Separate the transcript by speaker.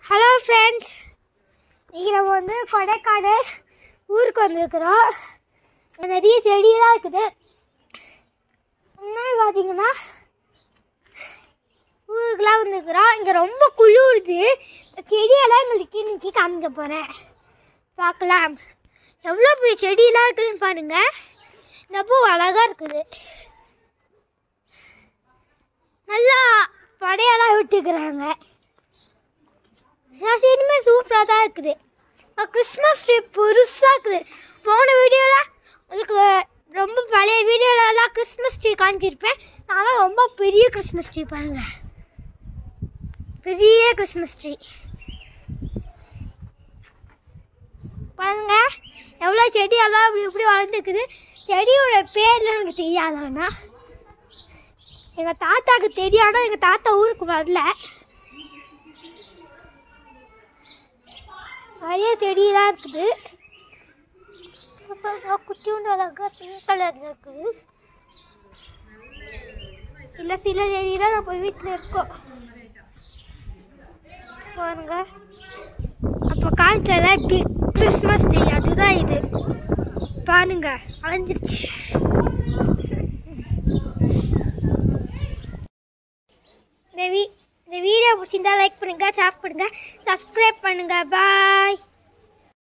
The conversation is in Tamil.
Speaker 1: ஹலோ ஃப்ரெண்ட்ஸ் இங்கே நம்ம வந்து கொடைக்கானல் ஊருக்கு வந்திருக்கிறோம் இங்க நிறைய செடியெல்லாம் இருக்குது முன்னாடி பார்த்தீங்கன்னா ஊருக்குலாம் வந்திருக்கிறோம் இங்கே ரொம்ப குளிருது இந்த செடியெல்லாம் எங்களுக்கு இன்னைக்கு காமிக்க போகிறேன் பார்க்கலாம் எவ்வளோ பெரிய செடியெல்லாம் இருக்குதுன்னு பாருங்கள் இந்த பூ அழகாக இருக்குது நல்லா படையெல்லாம் விட்டுக்கிறாங்க எல்லா சைடுமே சூப்பராக தான் இருக்குது இப்போ கிறிஸ்மஸ் ட்ரீ பெருசாக இருக்குது போன வீடியோவில் உங்களுக்கு ரொம்ப பழைய வீடியோலலாம் கிறிஸ்மஸ் ட்ரீ காமிச்சிருப்பேன் நானும் ரொம்ப பெரிய கிறிஸ்மஸ் ட்ரீ பாருங்க பெரிய கிறிஸ்மஸ் ட்ரீ பாருங்க எவ்வளோ செடியெல்லாம் இப்படி இப்படி வளர்ந்துருக்குது செடியோட பேர்லாம் எனக்கு தெரியாதாண்ணா எங்கள் தாத்தாக்கு தெரியாதா எங்கள் தாத்தா ஊருக்கு வரல நிறைய செடியெல்லாம் இருக்குது அப்புறம் குட்டியோண்டு அழகா பிங்க் கலர் இருக்குது இல்லை சில செடி தான் நம்ம வீட்டில் இருக்கோம் பாருங்க அப்போ காலத்தில் கிறிஸ்மஸ் ட்ரீ அதுதான் இது பாருங்க அலைஞ்சிருச்சு இந்த வீ இந்த வீடியோ பிடிச்சிருந்தா லைக் பண்ணுங்க ஷேர் பண்ணுங்க சப்ஸ்கிரைப் பண்ணுங்க பாய்